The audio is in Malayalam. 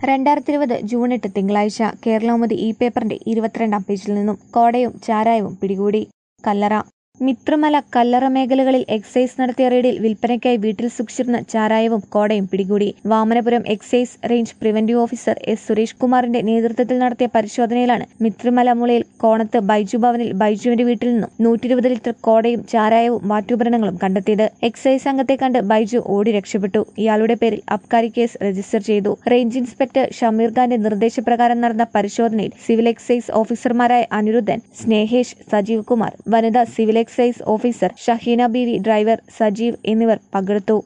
രണ്ടായിരത്തി ഇരുപത് ജൂൺ എട്ട് തിങ്കളാഴ്ച കേരളൗമുദി ഈ പേപ്പറിന്റെ ഇരുപത്തിരണ്ടാം പേജിൽ നിന്നും കോടയും ചാരായവും പിടികൂടി കല്ലറ മിത്രമല കല്ലറ മേഖലകളിൽ എക്സൈസ് നടത്തിയ റെയ്ഡിൽ വിൽപ്പനയ്ക്കായി വീട്ടിൽ സൂക്ഷിച്ചിരുന്ന ചാരായവും കോടയും പിടികൂടി Vamanapuram excise range preventive officer S Suresh കുമാറിന്റെ നേതൃത്വത്തിൽ നടത്തിയ പരിശോധനയിലാണ് മിത്രമല മുളയിൽ കോണത്ത് ബൈജു ഭവനിൽ ബൈജുവിന്റെ വീട്ടിൽ നിന്നും നൂറ്റി ഇരുപത് ലിറ്റർ കോടയും ചാരായവും മാറ്റുപകരണങ്ങളും കണ്ടെത്തിയത് എക്സൈസ് സംഘത്തെ കണ്ട് ബൈജു ഓടി രക്ഷപ്പെട്ടു ഇയാളുടെ പേരിൽ അബ്കാരി കേസ് രജിസ്റ്റർ ചെയ്തു റേഞ്ച് ഇൻസ്പെക്ടർ ഷമീർ ഖാന്റെ നിർദ്ദേശപ്രകാരം നടന്ന പരിശോധനയിൽ സിവിൽ എക്സൈസ് ഓഫീസർമാരായ അനിരുദ്ധൻ സ്നേഹേഷ് സജീവ് കുമാർ വനിതാ civil excise officer Shaheena Beevi driver Sajeev എന്നിവർ പങ്കെടുത്തു